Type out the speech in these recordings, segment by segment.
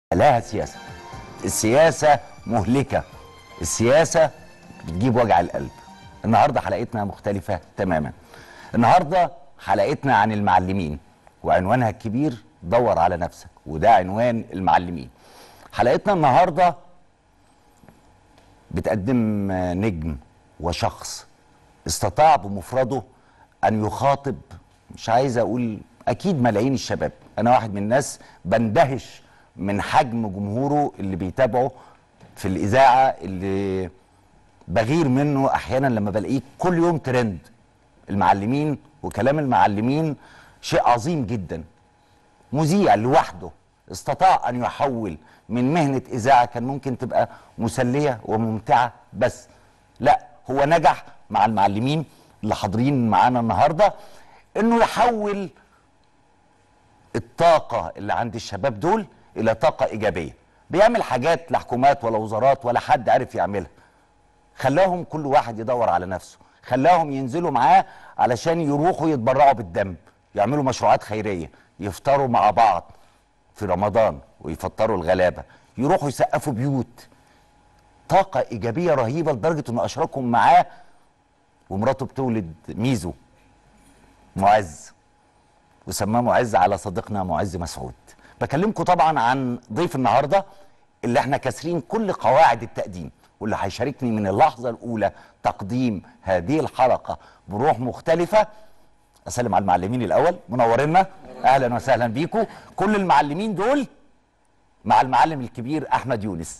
لها سياسة السياسة مهلكة السياسة بتجيب وجع القلب النهاردة حلقتنا مختلفة تماما النهاردة حلقتنا عن المعلمين وعنوانها الكبير دور على نفسك وده عنوان المعلمين حلقتنا النهاردة بتقدم نجم وشخص استطاع بمفرده أن يخاطب مش عايز أقول أكيد ملايين الشباب أنا واحد من الناس بندهش من حجم جمهوره اللي بيتابعه في الإذاعة اللي بغير منه أحيانا لما بلاقيه كل يوم ترند المعلمين وكلام المعلمين شيء عظيم جدا مذيع لوحده استطاع أن يحول من مهنة إذاعة كان ممكن تبقى مسلية وممتعة بس لا هو نجح مع المعلمين اللي حاضرين معانا النهاردة انه يحول الطاقة اللي عند الشباب دول إلى طاقة إيجابية بيعمل حاجات لا حكومات ولا وزارات ولا حد عارف يعملها خلاهم كل واحد يدور على نفسه خلاهم ينزلوا معاه علشان يروحوا يتبرعوا بالدم يعملوا مشروعات خيرية يفطروا مع بعض في رمضان ويفطروا الغلابة يروحوا يسقفوا بيوت طاقة إيجابية رهيبة لدرجة إنه أشركهم معاه ومراته بتولد ميزو معز وسماه معز على صديقنا معز مسعود بكلمكم طبعا عن ضيف النهارده اللي احنا كاسرين كل قواعد التقديم واللي هيشاركني من اللحظه الاولى تقديم هذه الحلقه بروح مختلفه اسلم على المعلمين الاول منورينا اهلا وسهلا بيكم كل المعلمين دول مع المعلم الكبير احمد يونس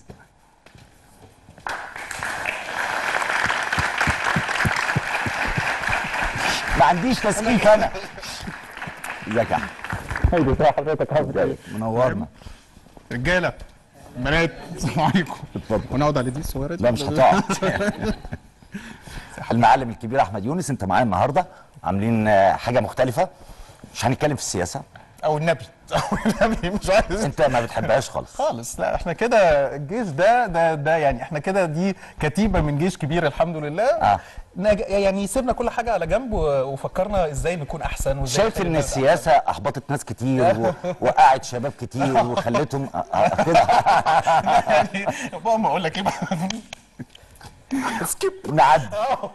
ما عنديش تسقيف انا ازيك يا احمد هيدي ازي حضرتك عامل ايه؟ منورنا رجاله بنات السلام عليكم اتفضل ونقعد على دي الصغيره دي لا مش هتقعد المعلم الكبير احمد يونس انت معايا النهارده عاملين آه، حاجه مختلفه مش هنتكلم في السياسه او النبي او النبي مش عايز انت ما بتحبهاش خالص خالص لا احنا كده الجيش ده ده ده يعني احنا كده دي كتيبه من جيش كبير الحمد لله آه. نج- يعني سيبنا كل حاجه على جنب و- وفكرنا ازاي نكون احسن وازاي شايف نخلي ان البلد السياسه احبطت ناس كتير ووقعت شباب كتير وخلتهم آه، آه، كده أحسن. يعني بابا ما اقول لك ايه بقى سكيب نعدي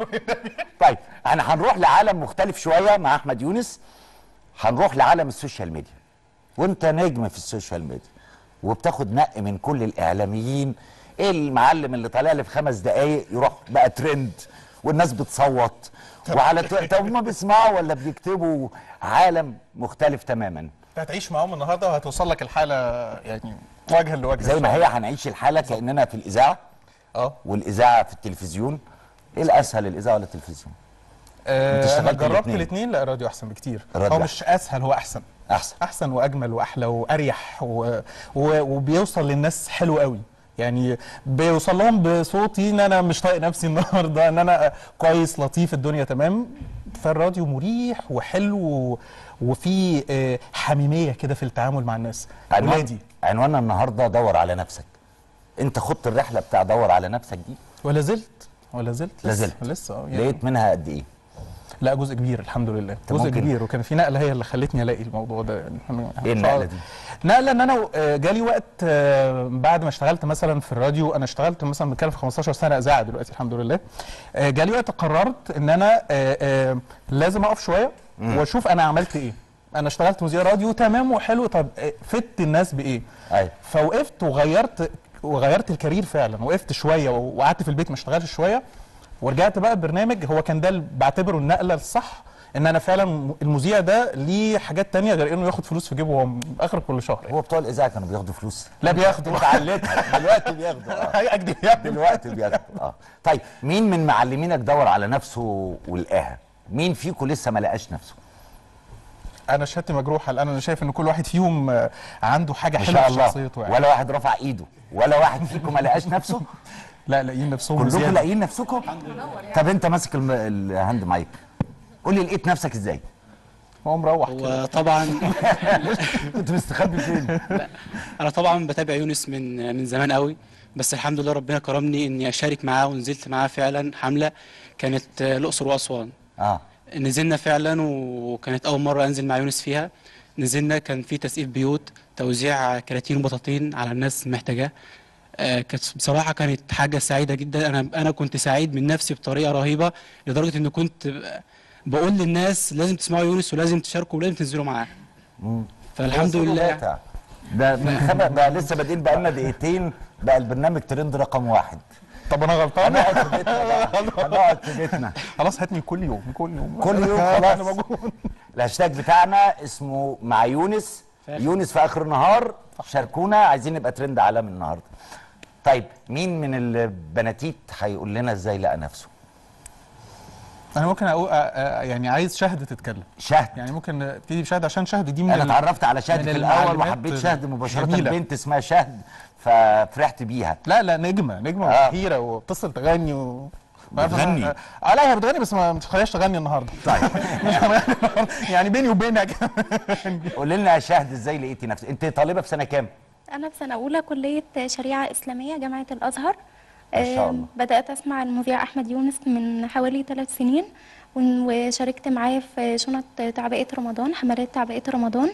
طيب احنا هنروح لعالم مختلف شويه مع احمد يونس هنروح لعالم السوشيال ميديا وانت نجم في السوشيال ميديا وبتاخد نق من كل الاعلاميين ايه المعلم اللي طالع لي في خمس دقايق يروح بقى ترند والناس بتصوت وعلى تو... طب هم بيسمعوا ولا بيكتبوا عالم مختلف تماما انت هتعيش معاهم النهارده وهتوصل لك الحاله يعني وجها لوجه زي ما هي هنعيش الحاله كاننا في الاذاعه اه والاذاعه في التلفزيون ايه الاسهل الاذاعه ولا التلفزيون آه، انا اشتغلت جربت الاتنين. الاثنين لا الراديو احسن بكتير الراديو هو مش اسهل هو احسن احسن احسن واجمل واحلى واريح و... و... وبيوصل للناس حلو قوي يعني بيوصل لهم بصوتي ان انا مش طايق نفسي النهارده ان انا كويس لطيف الدنيا تمام فالراديو مريح وحلو و... وفي آه، حميميه كده في التعامل مع الناس عنوان ولادي عنواننا النهارده دور على نفسك انت خدت الرحله بتاع دور على نفسك دي ولا زلت ولا زلت لا لسه- زلت. لسه اه يعني لقيت منها قد ايه لا جزء كبير الحمد لله طب جزء ممكن- كبير وكان في نقله هي اللي خلتني الاقي الموضوع ده يعني ايه النقله دي نقله ان انا آه، جالي وقت آه، بعد ما اشتغلت مثلا في الراديو انا اشتغلت مثلا بتكلم في 15 سنه اذاعه دلوقتي الحمد لله آه، جالي وقت قررت ان انا آه، آه، لازم اقف شويه واشوف انا عملت ايه انا اشتغلت مذيع راديو تمام وحلو طب آه، فدت الناس بايه ايوه فوقفت وغيرت وغيرت الكارير فعلا وقفت شويه وقعدت في البيت ما اشتغلش شويه ورجعت بقى برنامج هو كان ده اللي بعتبره النقله الصح ان انا فعلا المذيع ده ليه حاجات تانية غير انه ياخد فلوس في جيبه هو اخر كل شهر هو بتوع الاذاعه كانوا بياخدوا فلوس لا بياخدوا انت علتها دلوقتي بياخدوا اه هيأجل يا ابني دلوقتي بياخدوا اه طيب مين من معلمينك دور على نفسه ولقاها مين فيكم لسه ما لقاش نفسه انا شهادتي مجروحه الان انا شايف ان كل واحد فيهم آه، عنده حاجه ما حلوه شاء في الله شخصيته يعني ولا واحد رفع ايده ولا واحد فيكم ما لقاش نفسه لا لاقيين نفسهم كلكم زيادة. لاقيين نفسكم طب انت ماسك الم- الهاند مايك قول لي لقيت نفسك ازاي هو مروح كده وطبعا كنت مستخبي فين انا طبعا بتابع يونس من من زمان قوي بس الحمد لله ربنا كرمني اني اشارك معاه ونزلت معاه فعلا حمله كانت آه، الاقصر واسوان اه نزلنا فعلا وكانت اول مره انزل مع يونس فيها نزلنا كان في تسقيف بيوت توزيع كراتين وبطاطين على الناس محتاجاه آه، كانت بصراحه كانت حاجه سعيده جدا انا انا كنت سعيد من نفسي بطريقه رهيبه لدرجه ان كنت بقول للناس لازم تسمعوا يونس ولازم تشاركوا ولازم تنزلوا معاه فالحمد وصلوا لله ماتع. ده من خمس بقى لسه بادئين بقالنا دقيقتين بقى البرنامج ترند رقم واحد طب انا غلطان هنقعد في بيتنا بقى هنقعد في بيتنا خلاص هاتني كل يوم كل يوم كل يوم أنا خلاص موجود. الهاشتاج بتاعنا اسمه مع يونس يونس في اخر النهار شاركونا عايزين نبقى ترند عالمي النهارده طيب مين من البناتيت هيقول لنا ازاي لقى نفسه انا ممكن اقول أ- أ- يعني عايز شهد تتكلم شهد يعني ممكن نبتدي بشهد عشان شهد دي من انا ال- اتعرفت على شهد من في الاول المعلومات وحبيت شهد مباشره جميلة. بنت اسمها شهد ففرحت بيها لا لا نجمه نجمه آه. وشهيره وبتصل تغني و... بتغني؟ اه لا هي بتغني بس ما مش خليهاش تغني النهارده طيب مش هتغني النهاردة. يعني بيني وبينك قولي لنا يا شهد ازاي لقيتي نفسك انت طالبه في سنه كام أنا في سنة أولى كلية شريعة إسلامية جامعة الأزهر ما شاء آه، الله. بدأت أسمع المذيع أحمد يونس من حوالي ثلاث سنين ون- وشاركت معاه في شنط تعبئة رمضان حملات تعبئة رمضان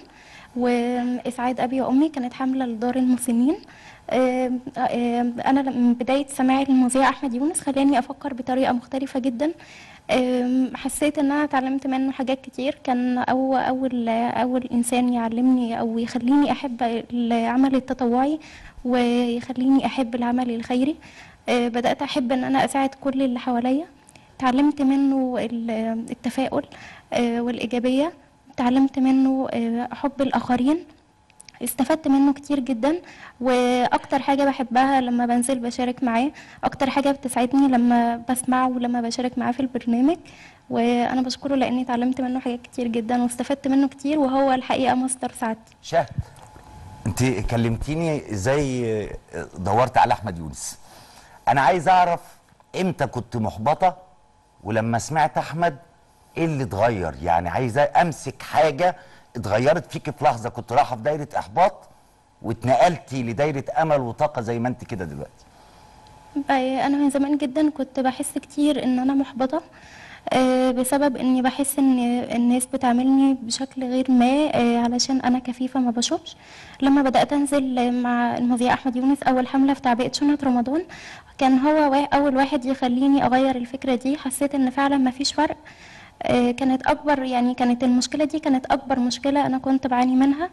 وإسعاد أبي وأمي كانت حملة لدار المسنين آه، آه، أنا من بداية سماعي للمذيع أحمد يونس خلاني أفكر بطريقة مختلفة جدا آم، حسيت ان انا اتعلمت منه حاجات كتير كان أو اول اول انسان يعلمني او يخليني احب العمل التطوعي ويخليني احب العمل الخيري آه، بدات احب ان انا اساعد كل اللي حواليا اتعلمت منه ال- التفاؤل آه، والايجابيه اتعلمت منه آه، حب الاخرين استفدت منه كتير جدا واكتر حاجه بحبها لما بنزل بشارك معاه اكتر حاجه بتسعدني لما بسمعه ولما بشارك معاه في البرنامج وانا بشكره لاني اتعلمت منه حاجات كتير جدا واستفدت منه كتير وهو الحقيقه مصدر سعادتي شهد انت كلمتيني ازاي دورت على احمد يونس انا عايز اعرف امتى كنت محبطه ولما سمعت احمد ايه اللي اتغير يعني عايز امسك حاجه اتغيرت فيك في لحظه كنت رايحه في دايره احباط واتنقلتي لدايره امل وطاقه زي ما انت كده دلوقتي آه، انا من زمان جدا كنت بحس كتير ان انا محبطه آه، بسبب اني بحس ان الناس بتعاملني بشكل غير ما آه، علشان انا كفيفه ما بشوفش لما بدات انزل مع المذيع احمد يونس اول حمله في تعبئه شنط رمضان كان هو وا- اول واحد يخليني اغير الفكره دي حسيت ان فعلا ما فيش فرق آه، كانت اكبر يعني كانت المشكله دي كانت اكبر مشكله انا كنت بعاني منها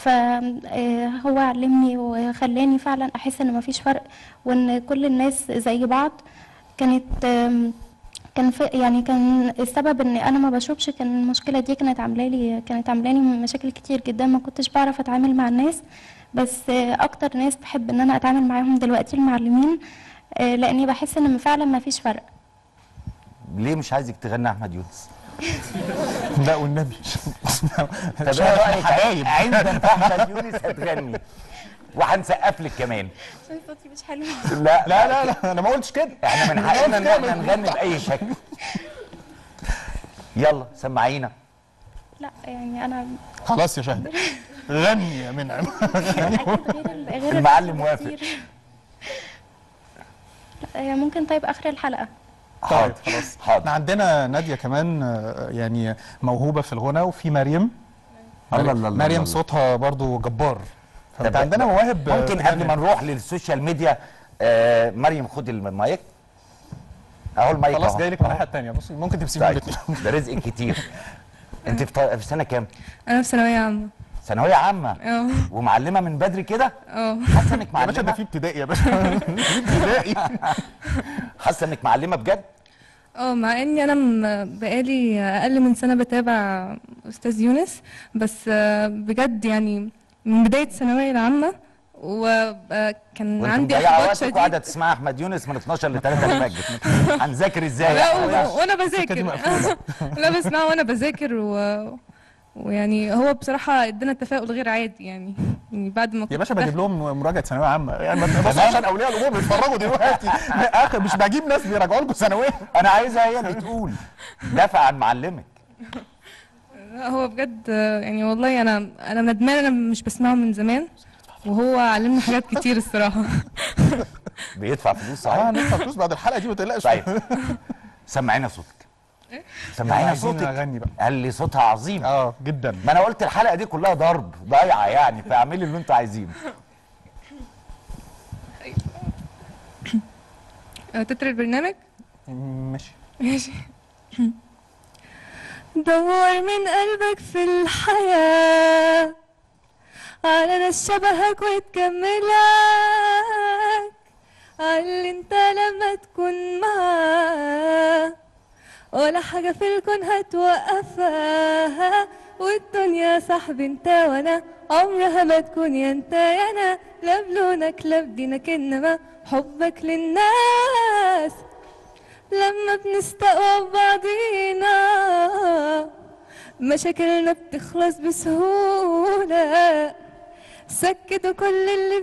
فهو علمني وخلاني فعلا احس ان مفيش فرق وان كل الناس زي بعض كانت آم، كان في يعني كان السبب ان انا ما بشوفش كان المشكله دي كانت عامله لي كانت عامله لي مشاكل كتير جدا ما كنتش بعرف اتعامل مع الناس بس آه، اكتر ناس بحب ان انا اتعامل معاهم دلوقتي المعلمين آه، لاني بحس ان فعلا ما فيش فرق ليه مش عايزك تغني احمد يونس لا والنبي طب ايه رايك عندنا في احمد يونس هتغني وهنسقف لك كمان عشان صوتي مش حلو لا لا لا لا انا ما قلتش كده احنا من حقنا ان احنا نغني باي شكل يلا سمعينا لا يعني انا خلاص يا شهد غني يا منعم اكيد غير ال- غير المعلم الرسم وافق. كتير. لا، آه، ممكن طيب اخر الحلقه حاضر طيب خلاص احنا حاضر عندنا ناديه كمان آه، يعني موهوبه في الغنى وفي مريم الله الله الله مريم الله. صوتها برضو جبار فانت طب- عندنا مواهب آه، ممكن قبل ما نروح للسوشيال ميديا آه مريم خد المايك اهو المايك خلاص أهو. جاي لك من الناحيه الثانيه بصي ممكن تسيبهم طيب الاثنين ده رزق كتير انت في ط- في سنه كام انا في ثانويه عامه ثانويه عامه اه ومعلمه من بدري كده اه حاسه انك يا باشا ده معلمه في ابتدائي يا باشا في ابتدائي حاسه انك معلمه بجد اه مع اني انا م- بقالي اقل من سنه بتابع استاذ يونس بس آه، بجد يعني من بدايه الثانويه العامه وكان وانت عندي مضيعه احباط وقتك شديد وقاعده تسمع احمد يونس من 12 ل 3 الفجر هنذاكر ازاي لا يا و- وانا دي بذاكر مقفولة. لا بسمعه وانا بذاكر و... ويعني هو بصراحه ادانا تفاؤل غير عادي يعني يعني بعد ما يا كنت باشا بجيب داخلة- لهم مراجعه ثانويه عامه يعني ما تبصش عشان اولياء الامور بيتفرجوا دلوقتي اخر مش بجيب ناس بيراجعوا لكم ثانويه انا عايزها هي اللي تقول دافع عن معلمك لا هو بجد آه، يعني والله انا انا ندمان انا مش بسمعه من زمان وهو علمنا حاجات كتير الصراحه بيدفع فلوس اه صحيح ندفع فلوس بعد الحلقه دي ما تقلقش طيب سمعينا صوتك سمعينا عايزين صوتك نغني بقى. قال لي صوتها عظيم اه جدا ما انا قلت الحلقه دي كلها ضرب ضايعه يعني فاعملي اللي انتوا عايزينه آه، تتر البرنامج ماشي ماشي دور من قلبك في الحياة على ناس شبهك وتكملك على اللي انت لما تكون معاه ولا حاجة في الكون هتوقفها والدنيا صاحبي انت وانا عمرها ما تكون يا انت يا انا لا بلونك لا بدينك انما حبك للناس لما بنستقوى بعضينا مشاكلنا بتخلص بسهولة سكتوا كل اللي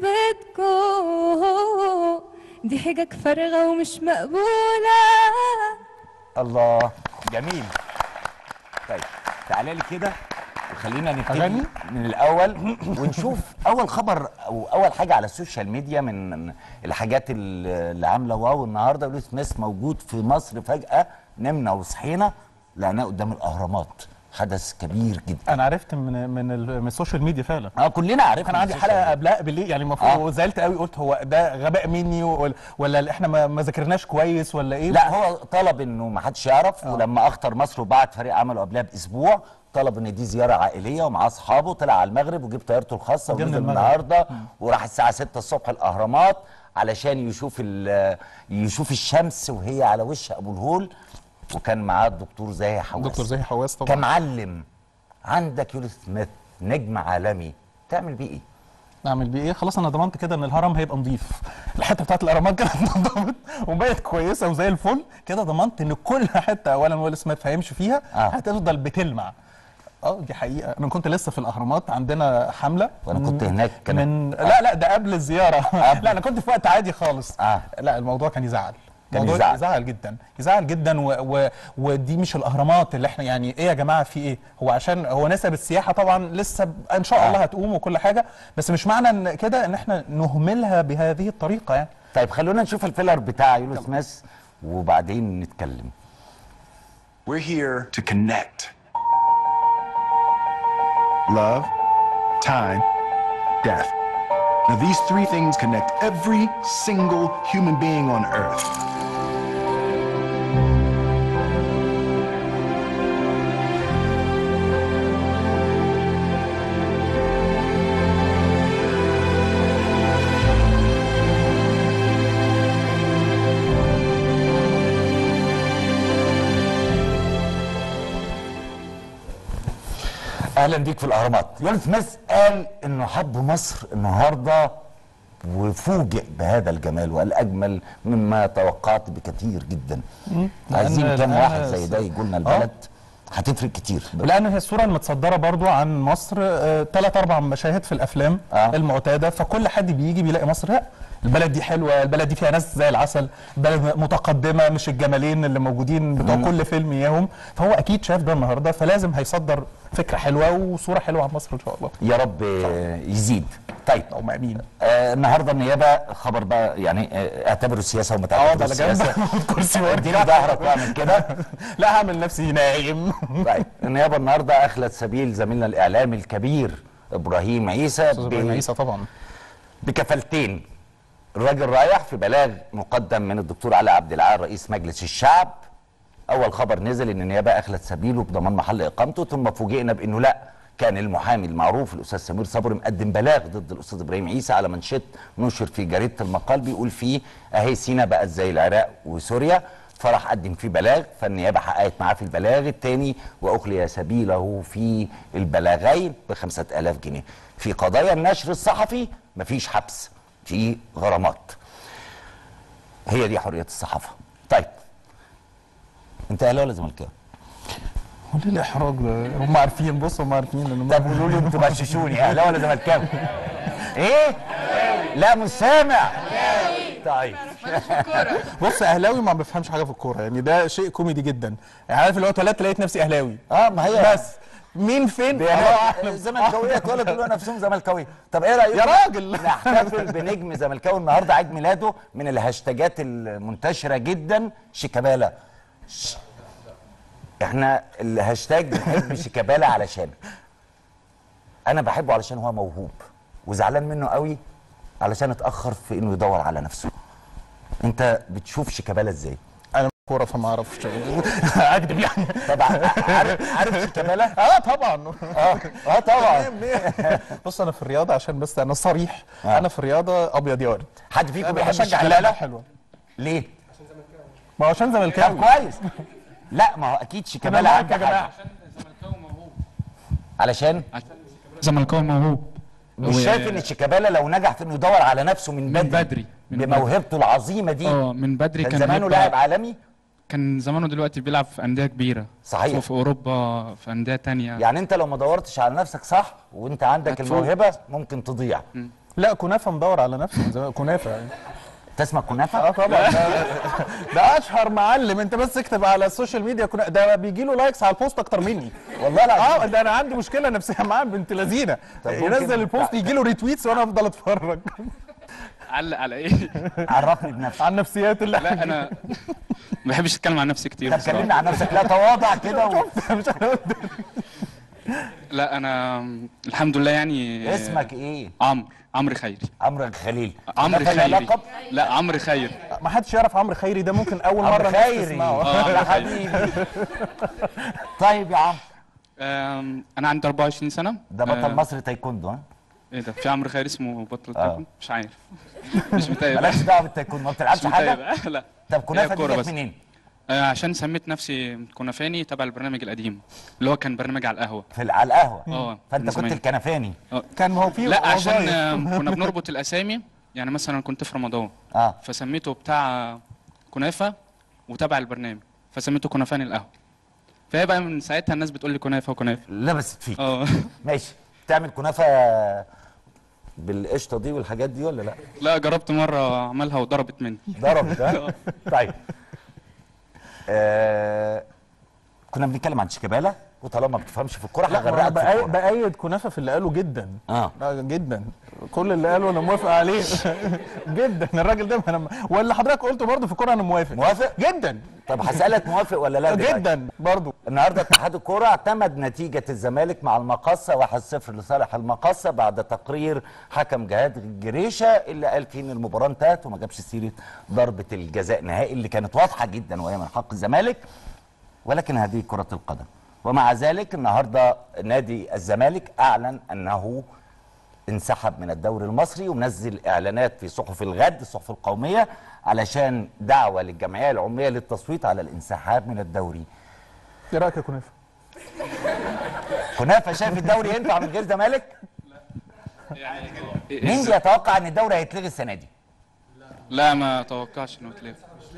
بيحبطكوا دي حجج فارغة ومش مقبولة الله جميل طيب تعالى لي كده وخلينا نبتدي أغني؟ من الاول ونشوف اول خبر او اول حاجه على السوشيال ميديا من الحاجات اللي عامله واو النهارده ويل سميث موجود في مصر فجاه نمنا وصحينا لقيناه قدام الاهرامات حدث كبير جدا انا عرفت من من, ال- من السوشيال ميديا فعلا اه كلنا عارفين كان عندي حلقه قبلها بالليل يعني المفروض آه. زعلت قوي قلت هو ده غباء مني ولا, ولا احنا ما, ما ذاكرناش كويس ولا ايه لا هو طلب انه ما حدش يعرف ولما اخطر مصر وبعت فريق عمله قبلها باسبوع طلب ان دي زياره عائليه ومعاه اصحابه طلع على المغرب وجيب طيارته الخاصه جه من ونزل المغرب. النهارده وراح الساعه 6 الصبح الاهرامات علشان يشوف ال- يشوف الشمس وهي على وش ابو الهول وكان معاه الدكتور زاهي حواس دكتور زاهي حواس طبعا كمعلم عندك يولي سميث نجم عالمي تعمل بيه ايه؟ اعمل بيه ايه خلاص انا ضمنت كده ان الهرم هيبقى نظيف الحته بتاعت الاهرامات كده اتنضفت وبقت كويسه وزي الفل كده ضمنت ان كل حته اولا ويل سميث هيمشي فيها آه. هتفضل بتلمع اه دي حقيقه انا كنت لسه في الاهرامات عندنا حمله وأنا كنت من- هناك كان- من لا لا ده قبل الزياره لا انا كنت في وقت عادي خالص آه. لا الموضوع كان يزعل كان موضوع يزعل. يزعل جدا يزعل جدا و... و... ودي مش الاهرامات اللي احنا يعني ايه يا جماعه في ايه هو عشان هو نسب السياحه طبعا لسه ب... ان شاء آه. الله هتقوم وكل حاجه بس مش معنى ان كده ان احنا نهملها بهذه الطريقه يعني طيب خلونا نشوف الفيلر بتاع يولي سميث وبعدين نتكلم We're here to connect. Love, time, death. Now, these three things connect every single human being on earth. اهلا بيك في الاهرامات يولي سميث قال انه حب مصر النهارده وفوجئ بهذا الجمال وقال اجمل مما توقعت بكثير جدا عايزين لأن- كام لأن واحد زي ده يجوا لنا البلد هتفرق كتير لان هي الصوره المتصدره برضو عن مصر ثلاث اربع مشاهد في الافلام آه. آه. المعتاده فكل حد بيجي بيلاقي مصر لا البلد دي حلوه البلد دي فيها ناس زي العسل بلد متقدمه مش الجمالين اللي موجودين بتوع كل فيلم اياهم فهو اكيد شاف ده النهارده فلازم هيصدر فكره حلوه وصوره حلوه عن مصر ان شاء الله يا رب آه، يزيد طيب اللهم امين آه النهارده النيابه خبر بقى يعني آه اعتبره سياسه وما اه ده تعتبروش انا جنب سياسه كرسي اديني وارجع ظهرك واعمل كده لا هعمل نفسي نايم طيب النيابه النهارده اخلت سبيل زميلنا الاعلامي الكبير ابراهيم عيسى استاذ ابراهيم ب- عيسى طبعا بكفالتين الراجل رايح في بلاغ مقدم من الدكتور علي عبد العال رئيس مجلس الشعب اول خبر نزل ان النيابه اخلت سبيله بضمان محل اقامته ثم فوجئنا بانه لا كان المحامي المعروف الاستاذ سمير صبري مقدم بلاغ ضد الاستاذ ابراهيم عيسى على منشط نشر في جريده المقال بيقول فيه اهي سينا بقت زي العراق وسوريا فراح قدم فيه بلاغ فالنيابه حققت معاه في البلاغ الثاني واخلي سبيله في البلاغين ب 5000 جنيه في قضايا النشر الصحفي مفيش حبس في غرامات هي دي حريه الصحافه طيب انت اهلاوي ولا زملكاوي؟ هو ليه الاحراج ده هم عارفين بص هم عارفين ان طب قولوا لي انتوا غششوني اهلاوي ولا زملكاوي؟ ايه؟ لا مش سامع طيب بص اهلاوي ما بفهمش حاجه في الكوره يعني ده شيء كوميدي جدا يعني عارف اللي هو اتولدت لقيت نفسي اهلاوي اه ما هي بس مين فين الله اعلم الزملكاويه اتولدوا يقولوا نفسهم زملكاويه طب ايه رايكم يا راجل. نحتفل بنجم زملكاوي النهارده عيد ميلاده من الهاشتاجات المنتشره جدا شيكابالا ش- احنا الهاشتاج بنحب شيكابالا علشان انا بحبه علشان هو موهوب وزعلان منه قوي علشان اتاخر في انه يدور على نفسه انت بتشوف شيكابالا ازاي انا كوره فما اعرفش اكذب يعني طبعا عارف عارف شيكابالا اه طبعا اه اه طبعا بص انا في الرياضه عشان بس انا صريح آه. انا في الرياضه ابيض يا ورد حد فيكم انا بيحب بشجع اللعبه شيكابالا حلوه ليه ما هو عشان طب زملكاوي كويس لا ما هو اكيد انا شيكابالا معاك عنده يا جماعه حاجة. علشان زملكاوي موهوب مش و- شايف ان شيكابالا لو نجح في انه يدور على نفسه من من بدري بدري من بموهبته العظيمه دي اه من بدري كان كان زمانه هيبقى- لاعب عالمي كان زمانه دلوقتي بيلعب في انديه كبيره صحيح. في اوروبا في انديه تانية يعني انت لو ما دورتش على نفسك صح وانت عندك هتفوق. الموهبه ممكن تضيع لا كنافه مدور على نفسه من زمان. كنافه يعني تسمع كنافه اه طبعا ده, ده اشهر معلم انت بس اكتب على السوشيال ميديا كنا ده بيجي له لايكس على البوست اكتر مني والله العظيم اه ده انا عندي مشكله نفسيه معاه بنت لذينه طب ممكن- ينزل البوست يجي له ريتويتس وانا افضل اتفرج علق على ايه عرفني بنفسك على النفسيات اللي لا انا ما بحبش اتكلم عن نفسي كتير طب بصراحة. كلمني عن نفسك لا تواضع كده و... مش عارف لا انا الحمد لله يعني اسمك ايه عمرو عمرو خيري عمرو خليل عمرو كنافة لها خيري لقب لا عمرو خيري ما حدش يعرف عمرو خيري ده ممكن اول مره عمرو الناس خيري تسمعه آه، يا عمرو خيري. حبيبي طيب يا عم آم، انا عندي 24 سنه ده بطل آم، مصر تايكوندو ها ايه ده في عمرو خيري اسمه بطل آه. تايكوندو مش عارف مش متابع مالكش دعوه بالتايكوندو ما بتلعبش مش حاجه متابع لا طب كنافه هي دي كورة جت بس. منين آه، عشان سميت نفسي كنفاني تبع البرنامج القديم اللي هو كان برنامج على القهوه في ال- على القهوه اه فانت من كنت زمان. الكنفاني كان هو في لا عشان وظايف. آه، كنا بنربط الاسامي يعني مثلا كنت في رمضان اه فسميته بتاع كنافه وتبع البرنامج فسميته كنفاني القهوه فهي بقى من ساعتها الناس بتقول لي كنافه وكنافه لبست فيك اه ماشي تعمل كنافه بالقشطه دي والحاجات دي ولا لا لا جربت مره اعملها وضربت مني ضربت ها طيب آه كنا بنتكلم عن شيكابالا وطالما ما بتفهمش في الكوره لا ما انا هغرقك في بأي- الكوره بأيد كنافه في اللي قاله جدا اه لا جدا كل اللي قاله انا موافق عليه جدا الراجل ده انا واللي حضرتك قلته برضه في الكوره انا موافق موافق جدا طب هسالك موافق ولا لا دلوقتي؟ جدا برضه النهارده اتحاد الكوره اعتمد نتيجه الزمالك مع المقصه 1-0 لصالح المقصه بعد تقرير حكم جهاد الجريشه اللي قال فيه ان المباراه انتهت وما جابش سيره ضربه الجزاء نهائي اللي كانت واضحه جدا وهي من حق الزمالك ولكن هذه كره القدم ومع ذلك النهارده نادي الزمالك اعلن انه انسحب من الدوري المصري ومنزل اعلانات في صحف الغد الصحف القوميه علشان دعوه للجمعيه العموميه للتصويت على الانسحاب من الدوري ايه رايك يا كنافه؟ كنافه شايف الدوري ينفع من غير زمالك؟ مين بيتوقع ان الدوري هيتلغي السنه دي؟ لا ما اتوقعش انه يتلغي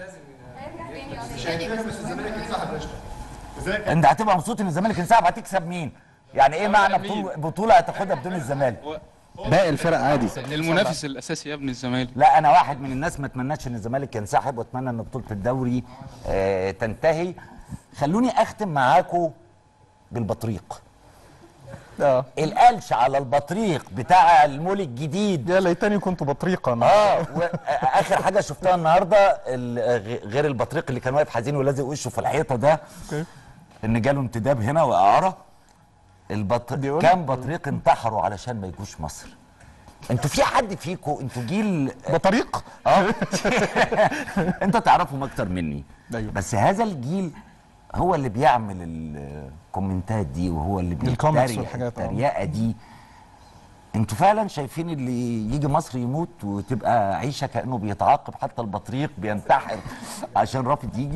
انت هتبقى مبسوط ان الزمالك انسحب هتكسب مين؟ يعني ايه معنى بطوله بطوله هتاخدها بدون الزمالك؟ باقي الفرق عادي المنافس الاساسي يا ابن الزمالك لا انا واحد من الناس ما اتمناش ان الزمالك ينسحب واتمنى ان بطوله الدوري آه تنتهي خلوني اختم معاكم بالبطريق اه القلش على البطريق بتاع المول الجديد يا ليتني كنت بطريقه انا اه واخر حاجه شفتها النهارده ال- غ- غير البطريق اللي كان واقف حزين ولازق وشه في الحيطه ده ان جاله انتداب هنا واعاره البط... بيقول؟ كام بطريق انتحروا علشان ما يجوش مصر انتوا في حد فيكم انتوا جيل بطريق اه انت تعرفهم اكتر مني أيوة. بس هذا الجيل هو اللي بيعمل الكومنتات دي وهو اللي الكوميكس بيتريق والحاجات، آه. التريقه دي انتوا فعلا شايفين اللي يجي مصر يموت وتبقى عيشه كانه بيتعاقب حتى البطريق بينتحر عشان رافض يجي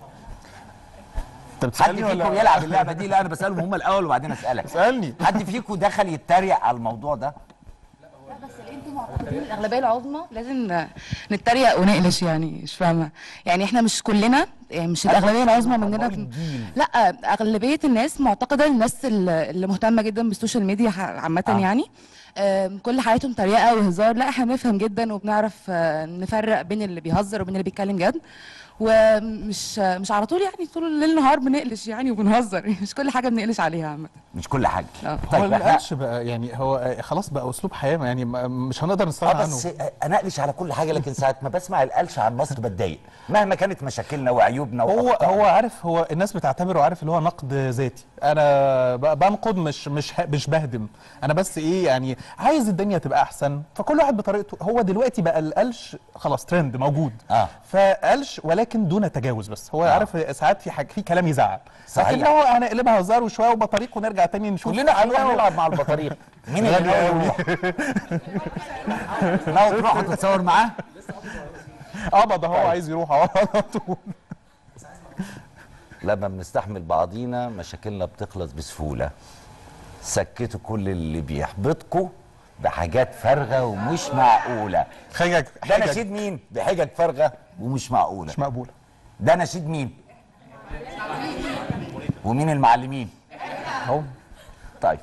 انت حد بتسالني فيكم ولا يلعب اللعبه دي لا انا بسالهم هم الاول وبعدين اسالك اسالني حد فيكم دخل يتريق على الموضوع ده الاغلبيه العظمى لازم نتريق ونقلش يعني مش فاهمه يعني احنا مش كلنا يعني مش الاغلبيه العظمى أنا مننا بقول الجيل. لا اغلبيه الناس معتقده الناس اللي اللي مهتمه جدا بالسوشيال ميديا ح- عامه آه. يعني آم، كل حياتهم تريقه وهزار لا احنا بنفهم جدا وبنعرف آه، نفرق بين اللي بيهزر وبين اللي بيتكلم جد ومش مش على طول يعني طول الليل نهار بنقلش يعني وبنهزر مش كل حاجه بنقلش عليها عامه مش كل حاجه اه هو طيب اللي احنا قالش بقى يعني هو آه، خلاص بقى اسلوب حياه يعني ما- مش هنقدر نستغنى اه عنه بس انا اقلش على كل حاجه لكن ساعه ما بسمع القلش عن مصر بتضايق مهما كانت مشاكلنا وعيوبنا هو وأخطائنا. هو عارف هو الناس بتعتبره عارف اللي هو نقد ذاتي انا ب- بنقد مش مش ه- مش بهدم انا بس ايه يعني عايز الدنيا تبقى احسن فكل واحد بطريقته هو دلوقتي بقى القلش خلاص ترند موجود اه فقلش ولكن دون تجاوز بس هو آه. عارف ساعات في حاجه في كلام يزعل صحيح. لكن هو هنقلبها هزار وشويه وبطريق ونرجع تاني نشوف كلنا هنروح نلعب مع البطاريق مين اللي ناوي يروح؟ ناوي تروح تتصور معاه؟ قبض هو عايز يروح على طول لما بنستحمل بعضينا مشاكلنا بتخلص بسهوله سكتوا كل اللي بيحبطكوا بحاجات فارغه ومش معقوله حجج ده حجج نشيد مين بحجج فارغه ومش معقوله مش مقبوله ده نشيد مين ومين المعلمين اهو طيب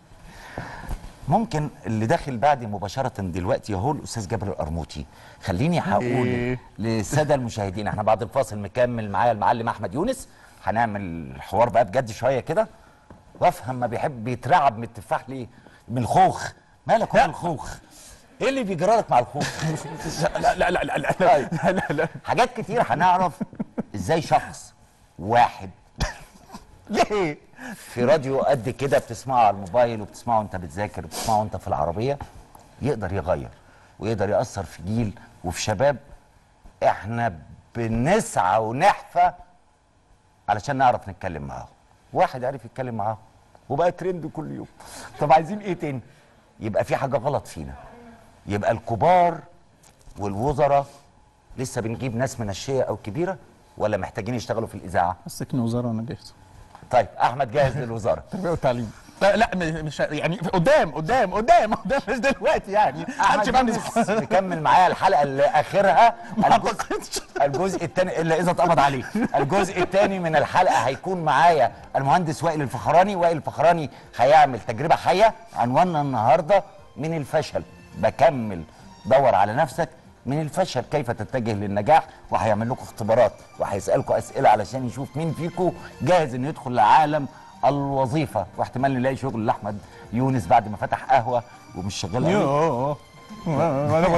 ممكن اللي داخل بعدي مباشرة دلوقتي هو الأستاذ جابر القرموطي خليني هقول إيه؟ للسادة المشاهدين احنا بعد الفاصل مكمل معايا المعلم أحمد يونس هنعمل الحوار بقى بجد شوية كده وافهم ما بيحب بيترعب من التفاح ليه من الخوخ مالك هو الخوخ ايه اللي بيجرى لك مع الخوخ لا لا لا لا لا طيب. لا لا لا حاجات كتير هنعرف ازاي شخص واحد ليه في راديو قد كده بتسمعه على الموبايل وبتسمعه وانت بتذاكر وبتسمعه وانت في العربيه يقدر يغير ويقدر ياثر في جيل وفي شباب احنا بنسعى ونحفى علشان نعرف نتكلم معاهم واحد عارف يتكلم معاهم وبقى ترند كل يوم طب عايزين ايه تاني يبقى في حاجه غلط فينا يبقى الكبار والوزراء لسه بنجيب ناس منشيه او كبيره ولا محتاجين يشتغلوا في الاذاعه مسكني وزاره انا جاهز طيب احمد جاهز للوزاره التربيه والتعليم لا لا م- مش يعني قدام قدام قدام قدام مش دلوقتي يعني احمد بقى يونس مكمل معايا الحلقه اللي اخرها الجزء, الجزء الثاني الا اذا اتقبض عليه الجزء الثاني من الحلقه هيكون معايا المهندس وائل الفخراني وائل الفخراني هيعمل تجربه حيه عنواننا النهارده من الفشل بكمل دور على نفسك من الفشل كيف تتجه للنجاح وهيعمل لكم اختبارات وهيسالكم اسئله علشان يشوف مين فيكم جاهز انه يدخل لعالم الوظيفه واحتمال نلاقي شغل لاحمد يونس بعد ما فتح قهوه ومش شغال قوي يوه انا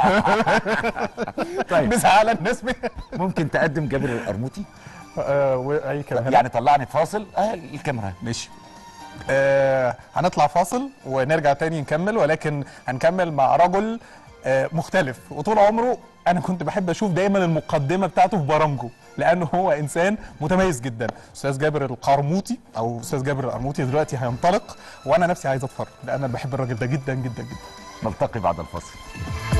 قلت طيب. بزعل الناس بي- ممكن تقدم جابر القرموطي آه، واي كلام يعني طلعني فاصل اه الكاميرا ماشي آه هنطلع فاصل ونرجع تاني نكمل ولكن هنكمل مع رجل آه مختلف وطول عمره انا كنت بحب اشوف دايما المقدمه بتاعته في برامجه لانه هو انسان متميز جدا استاذ جابر القرموطي او استاذ جابر القرموطي دلوقتي هينطلق وانا نفسي عايز اتفرج لان انا بحب الراجل ده جدا جدا جدا نلتقي بعد الفاصل